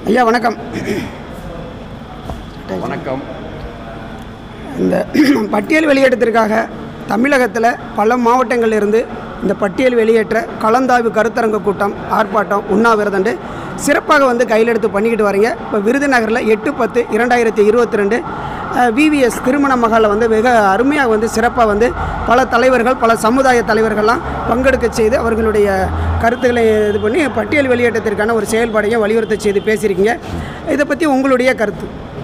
ஐயா வணக்கம் வணக்கம் இந்த பட்டியல் வெளியேற்றத்திற்காக தமிழகத்தில் பல மாவட்டங்கள்ல இருந்து இந்த பட்டியல் வெளியேற்ற கலந்தாய்வு கருத்தரங்க கூட்டம் ஆர்ப்பாட்டம் உண்ணாவிரதண்டு சிறப்பாக வந்து கையில் எடுத்து பண்ணிக்கிட்டு வரீங்க இப்போ விருதுநகரில் எட்டு பத்து இரண்டாயிரத்தி இருபத்தி ரெண்டு விவிஎஸ் திருமண மகாலில் வந்து மிக அருமையாக வந்து சிறப்பாக வந்து பல தலைவர்கள் பல சமுதாய தலைவர்கள்லாம் பங்கெடுக்க செய்து அவர்களுடைய கருத்துக்களை இது பண்ணி பட்டியல் வெளியேற்றத்திற்கான ஒரு செயல்பாடையும் வலியுறுத்த செய்து பேசியிருக்கீங்க இதை பற்றி உங்களுடைய கருத்து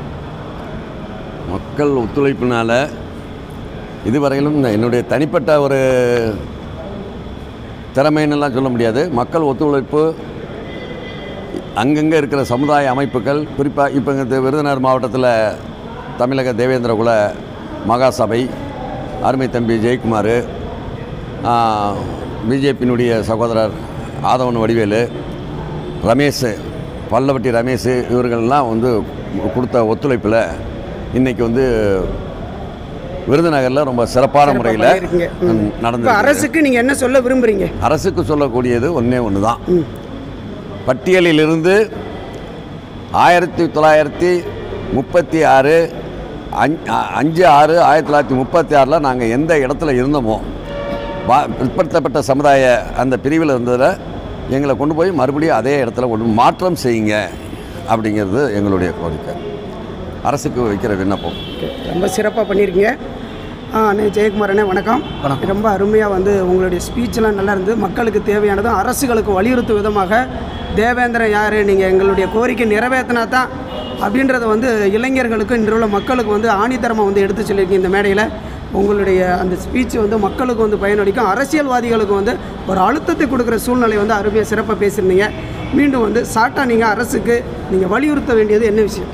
மக்கள் ஒத்துழைப்பினால இதுவரையிலும் நான் என்னுடைய தனிப்பட்ட ஒரு திறமைன்னெல்லாம் சொல்ல முடியாது மக்கள் ஒத்துழைப்பு அங்கங்கே இருக்கிற சமுதாய அமைப்புகள் குறிப்பாக இப்போ இங்கே விருதுநகர் மாவட்டத்தில் தமிழக தேவேந்திர குல மகாசபை அருமை தம்பி ஜெயக்குமார் பிஜேபியினுடைய சகோதரர் ஆதவன் வடிவேலு ரமேஷ் பல்லவட்டி ரமேஷ் இவர்கள்லாம் வந்து கொடுத்த ஒத்துழைப்பில் இன்றைக்கி வந்து விருதுநகரில் ரொம்ப சிறப்பான முறையில் பண்ணியிருக்கீங்க. ம். இப்போ நடந்து அரசுக்கு நீங்கள் என்ன சொல்ல விரும்புகிறீங்க அரசுக்கு சொல்லக்கூடியது ஒன்றே ஒன்று தான் பட்டியலிலிருந்து ஆயிரத்தி தொள்ளாயிரத்தி முப்பத்தி ஆறு அஞ் அ- அஞ்சு ஆறு ஆயிரத்தி தொள்ளாயிரத்தி முப்பத்தி ஆறில் நாங்கள் எந்த இடத்துல இருந்தோமோ பா பிற்படுத்தப்பட்ட சமுதாய அந்த பிரிவில் இருந்ததில் எங்களை கொண்டு போய் மறுபடியும் அதே இடத்துல கொண்டு மாற்றம் செய்யுங்க அப்படிங்கிறது எங்களுடைய கோரிக்கை அரசுக்கு வைக்கிற விண்ணப்பம் ரொம்ப சிறப்பாக பண்ணியிருக்கீங்க ஆ அண்ணே ஜெயக்குமார் அண்ணே வணக்கம் ரொம்ப அருமையாக வந்து உங்களுடைய ஸ்பீச்செலாம் நல்லா இருந்து மக்களுக்கு தேவையானதும் அரசுகளுக்கு வலியுறுத்தும் விதமாக தேவேந்திரன் யார் நீங்கள் எங்களுடைய கோரிக்கை நிறைவேற்றினா தான் அப்படின்றத வந்து இளைஞர்களுக்கு இன்று உள்ள மக்களுக்கு வந்து ஆணித்தரமாக வந்து எடுத்து சொல்லியிருக்கீங்க இந்த மேடையில் உங்களுடைய அந்த ஸ்பீச் வந்து மக்களுக்கு வந்து பயனளிக்கும் அரசியல்வாதிகளுக்கு வந்து ஒரு அழுத்தத்தை கொடுக்குற சூழ்நிலை வந்து அருமையாக சிறப்பாக பேசியிருந்தீங்க மீண்டும் வந்து சாட்டா நீங்கள் அரசுக்கு நீங்கள் வலியுறுத்த வேண்டியது என்ன விஷயம்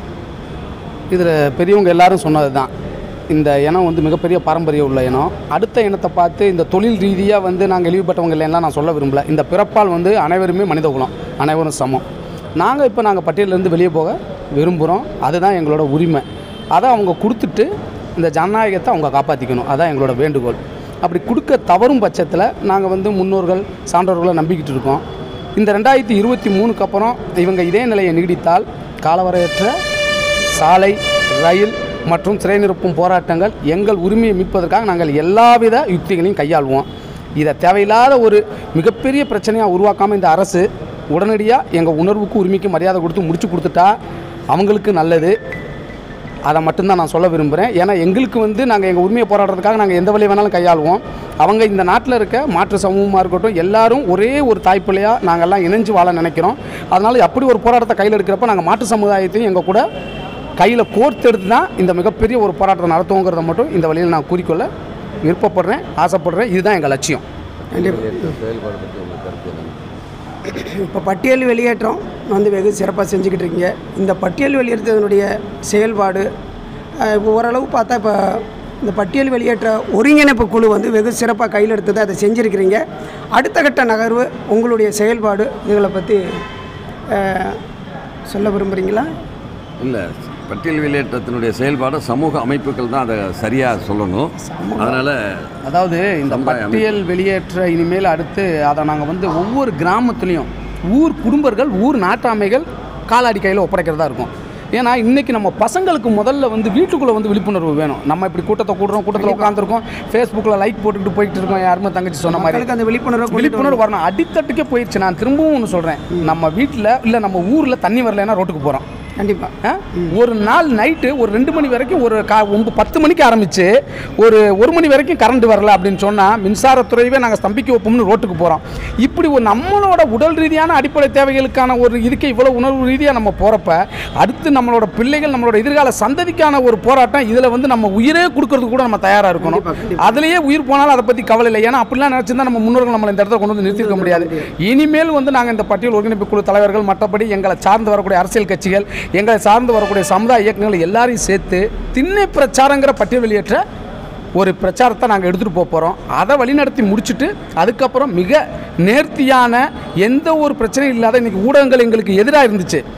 இதில் பெரியவங்க எல்லாரும் சொன்னது தான் இந்த இனம் வந்து மிகப்பெரிய பாரம்பரியம் உள்ள இனம் அடுத்த இனத்தை பார்த்து இந்த தொழில் ரீதியாக வந்து நாங்கள் இழிவுபட்டவங்க இல்லைன்னா நான் சொல்ல விரும்பல இந்த பிறப்பால் வந்து அனைவருமே மனித குலம் அனைவரும் சமம் நாங்கள் இப்போ நாங்கள் பட்டியலிருந்து வெளியே போக விரும்புகிறோம் அதுதான் எங்களோட உரிமை அதை அவங்க கொடுத்துட்டு இந்த ஜனநாயகத்தை அவங்க காப்பாற்றிக்கணும் அதான் எங்களோட வேண்டுகோள் அப்படி கொடுக்க தவறும் பட்சத்தில் நாங்கள் வந்து முன்னோர்கள் சான்றோர்களை நம்பிக்கிட்டு இருக்கோம் இந்த ரெண்டாயிரத்தி இருபத்தி மூணுக்கு அப்புறம் இவங்க இதே நிலையை நீடித்தால் காலவரையற்ற சாலை ரயில் மற்றும் சிறை நிரப்பும் போராட்டங்கள் எங்கள் உரிமையை மீட்பதற்காக நாங்கள் எல்லாவித யுக்திகளையும் கையாளுவோம் இதை தேவையில்லாத ஒரு மிகப்பெரிய பிரச்சனையாக உருவாக்காமல் இந்த அரசு உடனடியாக எங்கள் உணர்வுக்கு உரிமைக்கு மரியாதை கொடுத்து முடிச்சு கொடுத்துட்டா அவங்களுக்கு நல்லது அதை மட்டும்தான் நான் சொல்ல விரும்புகிறேன் ஏன்னா எங்களுக்கு வந்து நாங்கள் எங்கள் உரிமையை போராடுறதுக்காக நாங்கள் எந்த வழியை வேணாலும் கையாளுவோம் அவங்க இந்த நாட்டில் இருக்க மாற்று சமூகமாக இருக்கட்டும் எல்லாரும் ஒரே ஒரு தாய்ப்பிள்ளையாக நாங்கள்லாம் இணைஞ்சு வாழ நினைக்கிறோம் அதனால் அப்படி ஒரு போராட்டத்தை கையில் எடுக்கிறப்ப நாங்கள் மாற்று சமுதாயத்தையும் எங்கள் கூட கையில் கோர்த்தெடுத்து தான் இந்த மிகப்பெரிய ஒரு போராட்டத்தை நடத்துவோங்கிறத மட்டும் இந்த வழியில் நான் கூறிக்கொள்ள விருப்பப்படுறேன் ஆசைப்படுறேன் இதுதான் எங்கள் லட்சியம் செயல்பாடு பற்றி உங்களுக்கு கருத்து என்னங்க? இப்போ பட்டியல் வெளியேற்றம் வந்து வெகு சிறப்பாக செஞ்சுக்கிட்டு இருக்கீங்க இந்த பட்டியல் வெளியேற்றத்தினுடைய செயல்பாடு அஹ், இப்போ ஓரளவு பார்த்தா இப்போ இந்த பட்டியல் வெளியேற்ற ஒருங்கிணைப்பு குழு வந்து வெகு சிறப்பாக கையில் எடுத்தது அதை செஞ்சுருக்கிறீங்க அடுத்த கட்ட நகர்வு உங்களுடைய செயல்பாடு இதுகளை பற்றி அஹ், சொல்ல விரும்புகிறீங்களா இல்லை பட்டியல் வெளியேற்றத்தினுடைய செயல்பாடு சமூக அமைப்புகள் தான் அதை சரியாக சொல்லணும் அதனால் அதாவது இந்த சமுதாய பட்டியல் வெளியேற்ற இனிமேல் அடுத்து அதை நாங்கள் வந்து ஒவ்வொரு கிராமத்துலேயும் ஊர் குடும்பர்கள் ஊர் நாட்டாமைகள் காலாடி கையில் ஒப்படைக்கிறதா இருக்கும் ஏன்னா இன்றைக்கி நம்ம பசங்களுக்கு முதல்ல வந்து வீட்டுக்குள்ளே வந்து விழிப்புணர்வு வேணும் நம்ம இப்படி கூட்டத்தை கூடுறோம் கூட்டத்தில் உட்காந்துருக்கோம் ஃபேஸ்புக்கில் லைக் போட்டுக்கிட்டு போயிட்டு இருக்கோம் யாருமே தங்கச்சி சொன்ன மாதிரி மக்களுக்கு அந்த விழிப்புணர்வு கொண்டுட்டு விழிப்புணர்வு வரணும் அடித்தட்டுக்கே போயிடுச்சு நான் திரும்பவும் ஒன்று சொல்கிறேன் நம்ம வீட்டில் இல்லை நம்ம ஊரில் தண்ணி வரலைன்னா ரோட்டுக்கு போகிறோம் கண்டிப்பாக ஆ? ஒரு நாள் நைட்டு ஒரு ரெண்டு மணி வரைக்கும் ஒரு கா ஒன்பது பத்து மணிக்கு ஆரம்பித்து ஒரு ஒரு மணி வரைக்கும் கரண்ட் வரல அப்படின்னு சொன்னால் மின்சாரத்துறையவே நாங்கள் ஸ்தம்பிக்க வைப்போம்னு ரோட்டுக்கு போகிறோம் இப்படி ஒரு நம்மளோட உடல் ரீதியான அடிப்படை தேவைகளுக்கான ஒரு இதுக்கு இவ்வளோ உணர்வு ரீதியாக நம்ம போகிறப்ப அடுத்து நம்மளோட பிள்ளைகள் நம்மளோட எதிர்கால சந்ததிக்கான ஒரு போராட்டம் இதில் வந்து நம்ம உயிரே கொடுக்கறதுக்கு கூட நம்ம தயாராக இருக்கணும் கண்டிப்பா, கண்டிப்பா. அதுலேயே உயிர் போனாலும் அதை பற்றி கவலை இல்லை ஏன்னா அப்படிலாம் நினச்சிருந்தா நம்ம முன்னோர்கள் நம்மளை இந்த இடத்துல கொண்டு வந்து நிறுத்திருக்க முடியாது இனிமேல் வந்து நாங்கள் இந்த பட்டியல் ஒருங்கிணைப்பு குழு தலைவர்கள் மற்றபடி எங்களை சார்ந்து வரக்கூடிய அரசியல் கட்சிகள் எங்களை சார்ந்து வரக்கூடிய சமுதாய இயக்கங்கள் எல்லாரையும் சேர்த்து திண்ணை பிரச்சாரங்கிற பட்டியல் வெளியேற்ற ஒரு பிரச்சாரத்தை நாங்கள் எடுத்துகிட்டு போக போகிறோம் அதை வழிநடத்தி முடிச்சுட்டு அதுக்கப்புறம் மிக நேர்த்தியான எந்த ஒரு பிரச்சனையும் இல்லாத இன்றைக்கி ஊடகங்கள் எங்களுக்கு எதிராக இருந்துச்சு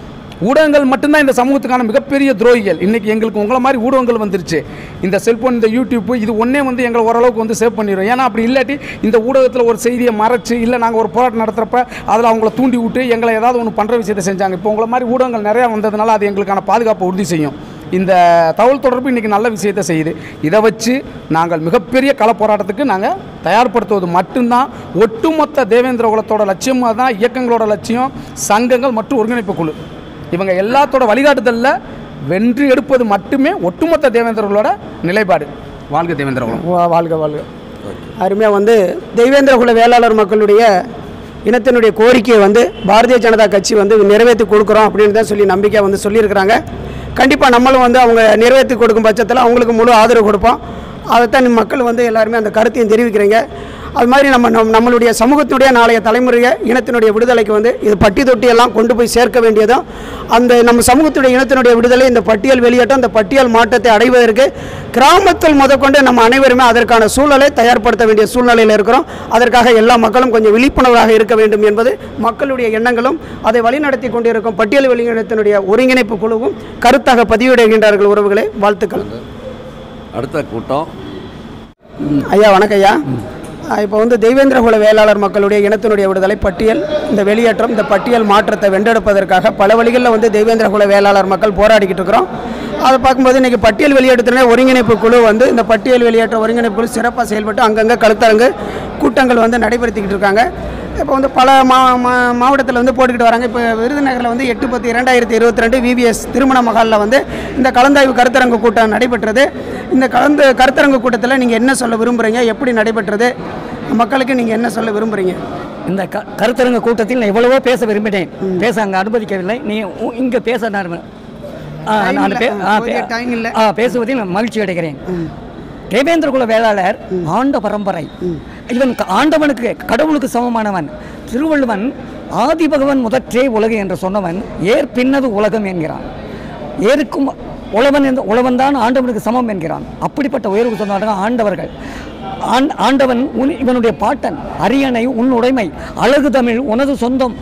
ஊடகங்கள் மட்டும்தான் இந்த சமூகத்துக்கான மிகப்பெரிய துரோகிகள் இன்றைக்கி எங்களுக்கு உங்களை மாதிரி ஊடகங்கள் வந்துருச்சு இந்த செல்ஃபோன் இந்த யூடியூப் இது ஒன்றே வந்து எங்களை ஓரளவுக்கு வந்து சேவ் பண்ணிடும் ஏன்னா அப்படி இல்லாட்டி இந்த ஊடகத்தில் ஒரு செய்தியை மறைச்சு இல்லை நாங்கள் ஒரு போராட்டம் நடத்துகிறப்ப அதில் அவங்கள தூண்டி விட்டு எங்களை ஏதாவது ஒன்று பண்ணுற விஷயத்தை செஞ்சாங்க இப்போ உங்களை மாதிரி ஊடகங்கள் நிறையா வந்ததுனால அது எங்களுக்கான பாதுகாப்பை உறுதி செய்யும் இந்த தகவல் தொடர்பு இன்றைக்கி நல்ல விஷயத்தை செய்யுது இதை வச்சு நாங்கள் மிகப்பெரிய கள போராட்டத்துக்கு நாங்கள் தயார்படுத்துவது மட்டும்தான் ஒட்டுமொத்த தேவேந்திர குலத்தோட லட்சியமாக தான் இயக்கங்களோட லட்சியம் சங்கங்கள் மற்றும் ஒருங்கிணைப்பு குழு இவங்க எல்லாத்தோட வழிகாட்டுதலில் வென்று எடுப்பது மட்டுமே ஒட்டுமொத்த தேவேந்திரர்களோட நிலைப்பாடு வாழ்க தேவேந்திர குலம் வா- வாழ்க வாழ்க அருமையாக வந்து தெய்வேந்திர குல வேளாளர் மக்களுடைய இனத்தினுடைய கோரிக்கையை வந்து பாரதிய ஜனதா கட்சி வந்து நிறைவேற்றி கொடுக்குறோம் அப்படின்னு தான் சொல்லி நம்பிக்கையாக வந்து சொல்லியிருக்கிறாங்க கண்டிப்பாக நம்மளும் வந்து அவங்க நிறைவேற்றி கொடுக்கும் பட்சத்தில் அவங்களுக்கு முழு ஆதரவு கொடுப்போம் அதைத்தான் நம்ம மக்கள் வந்து எல்லாருமே அந்த கருத்தையும் தெரிவிக்கிறீங்க அது மாதிரி நம்ம நம் நம்மளுடைய சமூகத்தினுடைய நாளைய தலைமுறைய இனத்தினுடைய விடுதலைக்கு வந்து இது பட்டி தொட்டி எல்லாம் கொண்டு போய் சேர்க்க வேண்டியதும் அந்த நம்ம சமூகத்துடைய இனத்தினுடைய விடுதலை இந்த பட்டியல் வெளியேற்றம் இந்த பட்டியல் மாற்றத்தை அடைவதற்கு கிராமத்தில் முதற்கொண்டு நம்ம அனைவருமே அதற்கான சூழலை தயார்படுத்த வேண்டிய சூழ்நிலையில் இருக்கிறோம் அதற்காக எல்லா மக்களும் கொஞ்சம் விழிப்புணர்வாக இருக்க வேண்டும் என்பது மக்களுடைய எண்ணங்களும் அதை வழிநடத்தி கொண்டிருக்கும் பட்டியல் வெளியினத்தினுடைய ஒருங்கிணைப்பு குழுவும் கருத்தாக பதிவிடுகின்றார்கள் உறவுகளே வாழ்த்துக்கள் அடுத்த கூட்டம் ஐயா வணக்கம் ஐயா இப்போ வந்து தெய்வேந்திர குல வேளாளர் மக்களுடைய இனத்தினுடைய விடுதலை பட்டியல் இந்த வெளியேற்றம் இந்த பட்டியல் மாற்றத்தை வென்றெடுப்பதற்காக பல வழிகளில் வந்து தெய்வேந்திர குல வேளாளர் மக்கள் போராடிக்கிட்டு இருக்கிறோம் அதை பார்க்கும்போது இன்றைக்கி பட்டியல் வெளியேற்றத்தினே ஒருங்கிணைப்பு குழு வந்து இந்த பட்டியல் வெளியேற்ற ஒருங்கிணைப்பு குழு சிறப்பாக செயல்பட்டு அங்கங்கே கருத்தரங்கு கூட்டங்கள் வந்து நடைபெறுத்திக்கிட்டு இருக்காங்க இப்போ வந்து பல மா மா- மாவட்டத்தில் வந்து போட்டுக்கிட்டு வராங்க இப்போ விருதுநகரில் வந்து எட்டு பத்து இரண்டாயிரத்தி இருபத்தி ரெண்டு விவிஎஸ் திருமண மகாலில் வந்து இந்த கலந்தாய்வு கருத்தரங்கு கூட்டம் நடைபெற்றது இந்த கலந்து கருத்தரங்கு கூட்டத்தில் நீங்கள் என்ன சொல்ல விரும்புகிறீங்க எப்படி நடைபெற்றது மக்களுக்கு நீங்கள் என்ன சொல்ல விரும்புகிறீங்க இந்த க கருத்தரங்க கூட்டத்தில் நான் எவ்வளவோ பேச விரும்பினேன் பேச அங்கே அனுமதிக்கவில்லை நீ உ- இங்கே பேச நான் விரும்ப- ஆ, Time நான் இல்ல. பே- ஆ, போதிய பே- time இல்ல. ஆ, பேசுவதில் நான் மகிழ்ச்சி அடைகிறேன் தேவேந்திர குல வேளாளர் ஆண்ட பரம்பரை இவன் க- ஆண்டவனுக்கு கடவுளுக்கு சமமானவன் திருவள்ளுவன் ஆதி பகவன் முதற்றே உலகு என்று சொன்னவன் ஏர் பின்னது உலகம் என்கிறான் ஏருக்கும் உழவன் என்ற உழவன் தான் ஆண்டவனுக்கு சமம் என்கிறான் அப்படிப்பட்ட உயர்வு சொன்னார்கள் ஆண்டவர்கள் ஆண் ஆண்டவன் உன் இவனுடைய பாட்டன் அரியணை உன் உடைமை அழகு தமிழ் உனது சொந்தம்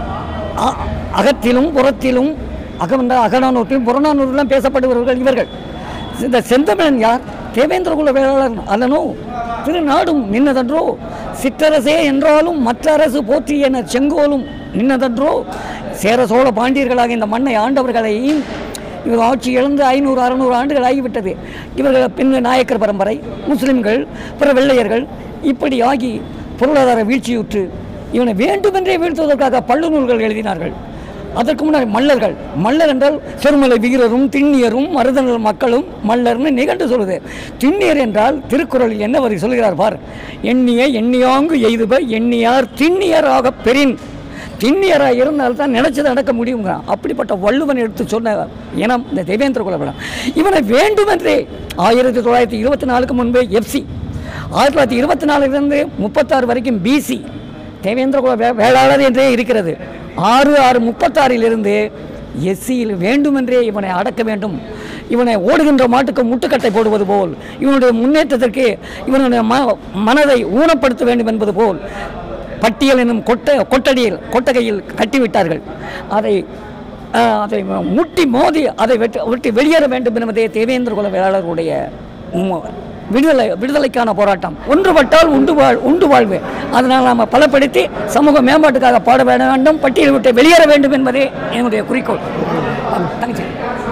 அ- அகத்திலும் புறத்திலும் அகவந்த அகநானூற்றிலும் புறநானூற்றிலும் பேசப்படுபவர்கள் இவர்கள் இந்த செந்தமிழன் யார் தேவேந்திர குல வேளாளர் அல்லனோ திருநாடும் நின்னதன்றோ சிற்றரசே என்றாலும் மற்ற அரசு போற்றி என செங்கோலும் நின்னதன்றோ சேர சோழ பாண்டியர்களாக இந்த மண்ணை ஆண்டவர்களை இவர் ஆட்சி இழந்து ஐநூறு அறுநூறு ஆண்டுகள் ஆகிவிட்டது இவர்கள் பின் நாயக்கர் பரம்பரை முஸ்லிம்கள் பிற வெள்ளையர்கள் இப்படி ஆகி பொருளாதார வீழ்ச்சியுற்று இவனை வேண்டுமென்றே வீழ்த்துவதற்காக பள்ளு நூல்கள் எழுதினார்கள் அதற்கு முன்னாடி மல்லர்கள் மல்லர் என்றால் செருமலை வீரரும் திண்ணியரும் மருதநல் மக்களும் மல்லர்னு நிகண்டு சொல்லுது திண்ணியர் என்றால் திருக்குறளில் என்ன வரி சொல்கிறார் பார் எண்ணிய எண்ணியாங்கு எய்துப எண்ணியார் திண்ணியராக பெறின் திண்ணியராக இருந்தால் தான் நினைச்சதை நடக்க முடியுங்கிறான் அப்படிப்பட்ட வள்ளுவன் எடுத்து சொன்ன இனம் இந்த தேவேந்திர குலபலம் இவனை வேண்டுமென்றே ஆயிரத்தி தொள்ளாயிரத்தி இருபத்தி நாலுக்கு முன்பே எஃப்சி ஆயிரத்தி தொள்ளாயிரத்தி இருபத்தி நாலுலேருந்து முப்பத்தாறு வரைக்கும் பிசி தேவேந்திர குல வே- வேளாளர் என்றே இருக்கிறது ஆறு ஆறு முப்பத்தாறிலிருந்து எஸ்சியில் வேண்டுமென்றே இவனை அடக்க வேண்டும் இவனை ஓடுகின்ற மாட்டுக்கு முட்டுக்கட்டை போடுவது போல் இவனுடைய முன்னேற்றத்திற்கு இவனுடைய ம மனதை ஊனப்படுத்த வேண்டும் என்பது போல் பட்டியல் என்னும் கொட்ட கொட்டடியில் கொட்டகையில் கட்டிவிட்டார்கள் அதை ஆஹ், அதை முட்டி மோதி அதை வெட்டி விட்டு வெளியேற வேண்டும் என்பதே தேவேந்திர குல வேளாளர்களுடைய மு- விடுதலை விடுதலைக்கான போராட்டம் ஒன்றுபட்டால் உண்டு வாழ் உண்டு வாழ்வு அதனால் நாம் பலப்படுத்தி சமூக மேம்பாட்டுக்காக பாட வேண்டும் பட்டியலை விட்டு வெளியேற வேண்டும் என்பதே என்னுடைய குறிக்கோள் தங்கச்சி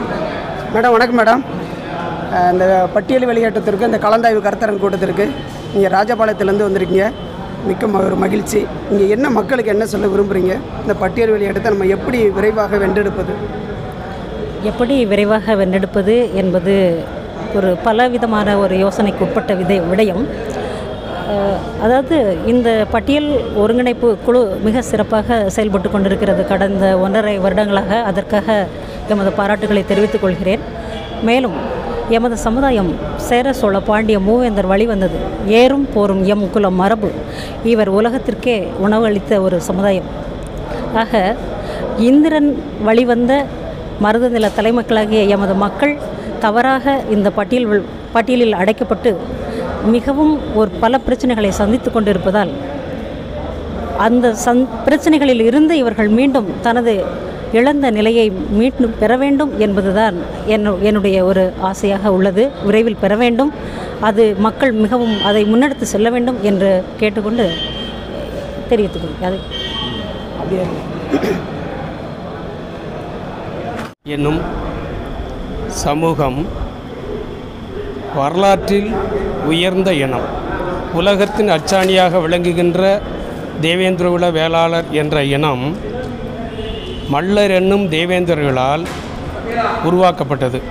மேடம் வணக்கம் மேடம் அஹ் இந்த பட்டியல் வெளியேற்றத்திற்கு இந்த கலந்தாய்வு கருத்தரங்கு கூட்டத்திற்கு நீங்கள் ராஜபாளையத்துலேருந்து வந்திருக்கீங்க மிக்க ம- ஒரு மகிழ்ச்சி நீங்கள் என்ன மக்களுக்கு என்ன சொல்ல விரும்புகிறீங்க இந்த பட்டியல் வெளியேற்றத்தை நம்ம எப்படி விரைவாக வென்றெடுப்பது எப்படி விரைவாக வென்றெடுப்பது என்பது ஒரு பலவிதமான ஒரு யோசனைக்கு உட்பட்ட விதை விடயம் அஹ், அதாவது இந்த பட்டியல் ஒருங்கிணைப்பு குழு மிக சிறப்பாக செயல்பட்டு கொண்டிருக்கிறது கடந்த ஒன்றரை வருடங்களாக அதற்காக எமது பாராட்டுகளை தெரிவித்துக் கொள்கிறேன் மேலும் எமது சமுதாயம் சேர சோழ பாண்டிய மூவேந்தர் வழிவந்தது ஏறும் போரும் எம் குலம் மரபு இவர் உலகத்திற்கே உணவளித்த ஒரு சமுதாயம் ஆக இந்திரன் வழிவந்த மருதநில தலைமக்களாகிய எமது மக்கள் தவறாக இந்த பட்டியல் வில்- பட்டியலில் அடைக்கப்பட்டு மிகவும் ஒரு பல பிரச்சனைகளை சந்தித்து கொண்டிருப்பதால் அந்த சந் பிரச்சனைகளில் இருந்து இவர்கள் மீண்டும் தனது இழந்த நிலையை மீண்டும் பெற வேண்டும் என்பதுதான் என்ன என்னுடைய ஒரு ஆசையாக உள்ளது விரைவில் பெற வேண்டும் அது மக்கள் மிகவும் அதை முன்னெடுத்து செல்ல வேண்டும் என்று கேட்டுக்கொண்டு தெரிவித்துக்கொள்கிறேன் அது என்னும் சமூகம் வரலாற்றில் உயர்ந்த இனம் உலகத்தின் அச்சாணியாக விளங்குகின்ற தேவேந்திரகுல வேளாளர் என்ற இனம் மல்லர் என்னும் தேவேந்திரர்களால் உருவாக்கப்பட்டது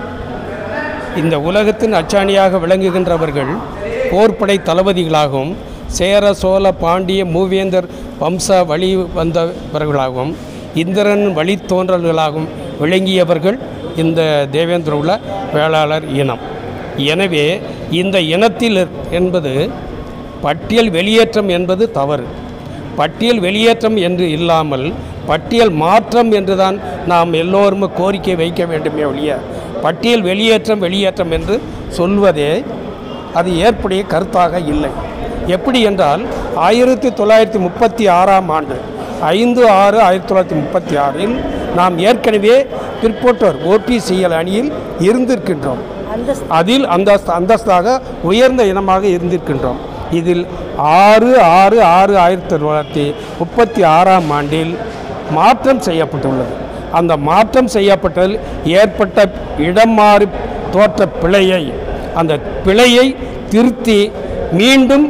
இந்த உலகத்தின் அச்சாணியாக விளங்குகின்றவர்கள் போர்ப்படை தளபதிகளாகவும் சேர சோழ பாண்டிய மூவேந்தர் வம்ச வழி வந்தவர்களாகவும் இந்திரன் வழித்தோன்றல்களாகவும் விளங்கியவர்கள் இந்த தேவேந்திர உள்ள வேளாளர் இனம் எனவே இந்த இனத்தில் என்பது பட்டியல் வெளியேற்றம் என்பது தவறு பட்டியல் வெளியேற்றம் என்று இல்லாமல் பட்டியல் மாற்றம் என்றுதான் நாம் எல்லோரும் கோரிக்கை வைக்க வேண்டுமே ஒழிய பட்டியல் வெளியேற்றம் வெளியேற்றம் என்று சொல்வதே அது ஏற்புடைய கருத்தாக இல்லை எப்படி என்றால் ஆயிரத்தி தொள்ளாயிரத்தி முப்பத்தி ஆறாம் ஆண்டு ஐந்து ஆறு ஆயிரத்தி தொள்ளாயிரத்தி முப்பத்தி ஆறில் நாம் ஏற்கனவே பிற்போட்டோர் ஓபிசிஎல் அணியில் இருந்திருக்கின்றோம் அதில் அந்தஸ்து அந்தஸ்தாக உயர்ந்த இனமாக இருந்திருக்கின்றோம் இதில் ஆறு ஆறு ஆறு ஆயிரத்தி தொள்ளாயிரத்தி முப்பத்தி ஆறாம் ஆண்டில் மாற்றம் செய்யப்பட்டுள்ளது அந்த மாற்றம் செய்யப்பட்டதில் ஏற்பட்ட இடம் மாறி தோற்ற பிழையை அந்த பிழையை திருத்தி மீண்டும்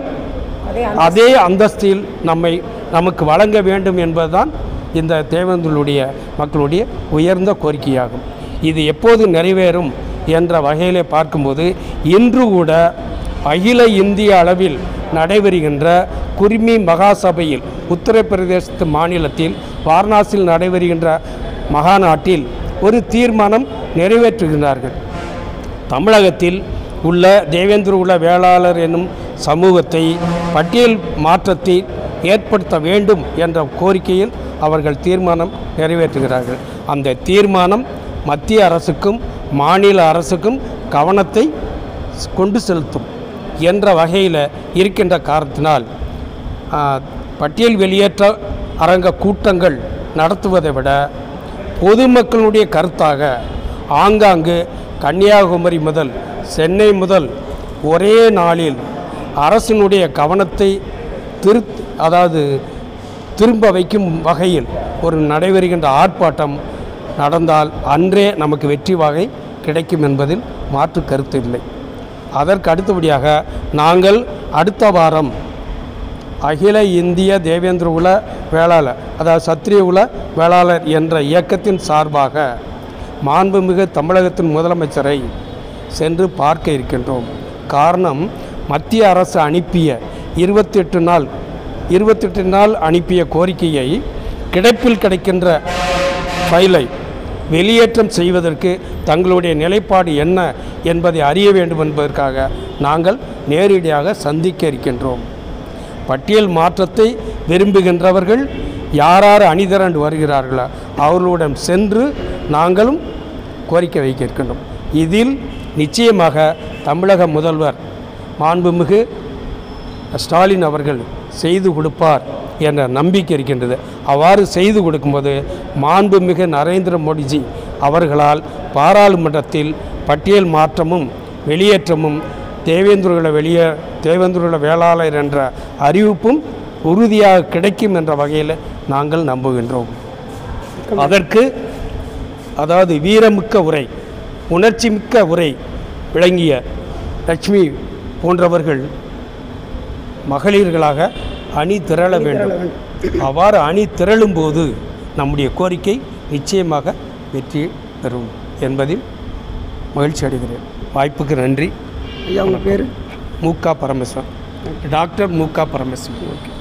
அதே அந்தஸ்தில் நம்மை நமக்கு வழங்க வேண்டும் என்பதுதான் இந்த தேவேந்தர்களுடைய மக்களுடைய உயர்ந்த கோரிக்கையாகும் இது எப்போது நிறைவேறும் என்ற வகையிலே பார்க்கும்போது இன்று கூட அகில இந்திய அளவில் நடைபெறுகின்ற குர்மி மகாசபையில் உத்தரப்பிரதேசத்து மாநிலத்தில் வாரணாசியில் நடைபெறுகின்ற மகாநாட்டில் ஒரு தீர்மானம் நிறைவேற்றுகின்றார்கள் தமிழகத்தில் உள்ள தேவேந்திர குல வேளாளர் என்னும் சமூகத்தை பட்டியல் மாற்றத்தை ஏற்படுத்த வேண்டும் என்ற கோரிக்கையில் அவர்கள் தீர்மானம் நிறைவேற்றுகிறார்கள் அந்த தீர்மானம் மத்திய அரசுக்கும் மாநில அரசுக்கும் கவனத்தை ஸ்- கொண்டு செலுத்தும் என்ற வகையில் இருக்கின்ற காரணத்தினால் ஆ, பட்டியல் வெளியேற்ற அரங்க கூட்டங்கள் நடத்துவதை விட பொதுமக்களுடைய கருத்தாக ஆங்காங்கு கன்னியாகுமரி முதல் சென்னை முதல் ஒரே நாளில் அரசினுடைய கவனத்தை திரு அதாவது திரும்ப வைக்கும் வகையில் ஒரு நடைபெறுகின்ற ஆர்ப்பாட்டம் நடந்தால் அன்றே நமக்கு வெற்றி வகை கிடைக்கும் என்பதில் மாற்று கருத்து இல்லை அதற்கு அடுத்தபடியாக நாங்கள் அடுத்த வாரம் அகில இந்திய தேவேந்திர குல வேளாளர் அதாவது சத்திரிய குல வேளாளர் என்ற இயக்கத்தின் சார்பாக மாண்புமிகு தமிழகத்தின் முதலமைச்சரை சென்று பார்க்க இருக்கின்றோம் காரணம் மத்திய அரசு அனுப்பிய இருபத்தெட்டு நாள் இருபத்தெட்டு நாள் அனுப்பிய கோரிக்கையை கிடைப்பில் கிடைக்கின்ற ஃபைலை வெளியேற்றம் செய்வதற்கு தங்களுடைய நிலைப்பாடு என்ன என்பதை அறிய வேண்டும் என்பதற்காக நாங்கள் நேரடியாக சந்திக்க இருக்கின்றோம் பட்டியல் மாற்றத்தை விரும்புகின்றவர்கள் யாரார் அணிதிரண்டு வருகிறார்களோ அவர்களுடன் சென்று நாங்களும் கோரிக்கை வைக்க இருக்கின்றோம் இதில் நிச்சயமாக தமிழக முதல்வர் மாண்புமிகு ஸ்டாலின் அவர்கள் செய்து கொடுப்பார் என்ற நம்பிக்கை இருக்கின்றது அவ்வாறு செய்து கொடுக்கும்போது மாண்புமிகு நரேந்திர மோடிஜி அவர்களால் பாராளுமன்றத்தில் பட்டியல் மாற்றமும் வெளியேற்றமும் தேவேந்திரகுல வெளியே தேவேந்திரகுல வேளாளர் என்ற அறிவிப்பும் உறுதியாக கிடைக்கும் என்ற வகையில் நாங்கள் நம்புகின்றோம் அதற்கு அதாவது வீரமிக்க உரை உணர்ச்சிமிக்க உரை விளங்கிய லட்சுமி போன்றவர்கள் மகளிர்களாக அணி திரள வேண்டும் அவ்வாறு அணி திரளும் போது நம்முடைய கோரிக்கை நிச்சயமாக வெற்றி பெறும் என்பதில் மகிழ்ச்சி அடைகிறேன் வாய்ப்புக்கு நன்றி ஐயா உங்கள் பேர் மூக்கா பரமேஸ்வரன் டாக்டர் மூக்கா பரமேஸ்வரன்